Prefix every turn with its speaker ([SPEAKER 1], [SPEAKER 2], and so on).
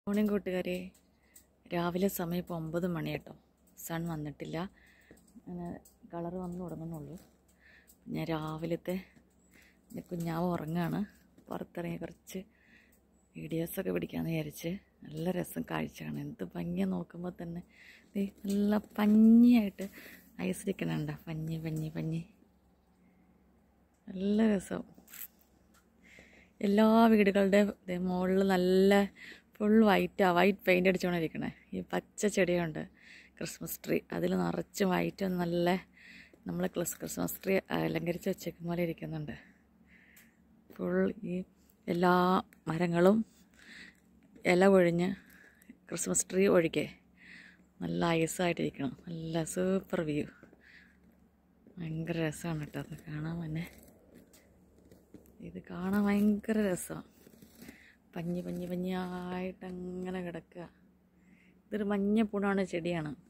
[SPEAKER 1] morning കൂട്ടുകാരെ രാവിലെ സമയം ഇപ്പോൾ ഒമ്പത് മണി കേട്ടോ സൺ വന്നിട്ടില്ല അങ്ങനെ കളർ വന്നു തുടങ്ങുന്നുള്ളൂ ഞാൻ രാവിലത്തെ എൻ്റെ കുഞ്ഞാവ് ഉറങ്ങാണ് പുറത്തിറങ്ങി കുറച്ച് വീഡിയോസൊക്കെ പിടിക്കാമെന്ന് വിചാരിച്ച് നല്ല രസം കാഴ്ചയാണ് എന്ത് ഭംഗിയാണ് നോക്കുമ്പോൾ തന്നെ ദേ നല്ല പഞ്ഞിയായിട്ട് ഐസ് ഇരിക്കണുണ്ട പഞ്ഞി പഞ്ഞി പഞ്ഞി നല്ല രസം എല്ലാ വീടുകളുടെ മുകളിൽ നല്ല ഫുൾ വൈറ്റാണ് വൈറ്റ് പെയിൻ്റ് അടിച്ചുകൊണ്ടിരിക്കണേ ഈ പച്ച ചെടിയുണ്ട് ക്രിസ്മസ് ട്രീ അതിൽ നിറച്ച് വൈറ്റ് നല്ല നമ്മൾ ക്രിസ്മസ് ട്രീ അലങ്കരിച്ച് വെച്ചേക്കും പോലെ ഇരിക്കുന്നുണ്ട് ഫുൾ ഈ എല്ലാ മരങ്ങളും ഇല ഒഴിഞ്ഞ് ക്രിസ്മസ് ട്രീ ഒഴികെ നല്ല ഐസായിട്ടിരിക്കണം നല്ല സൂപ്പർ വ്യൂ ഭയങ്കര രസമാണ് കേട്ടോ അത് കാണാൻ തന്നെ ഇത് കാണാൻ ഭയങ്കര രസമാണ് പഞ്ഞി പഞ്ഞി പഞ്ഞിയായിട്ട് അങ്ങനെ കിടക്കുക ഇതൊരു മഞ്ഞ പൂണാണ് ചെടിയാണ്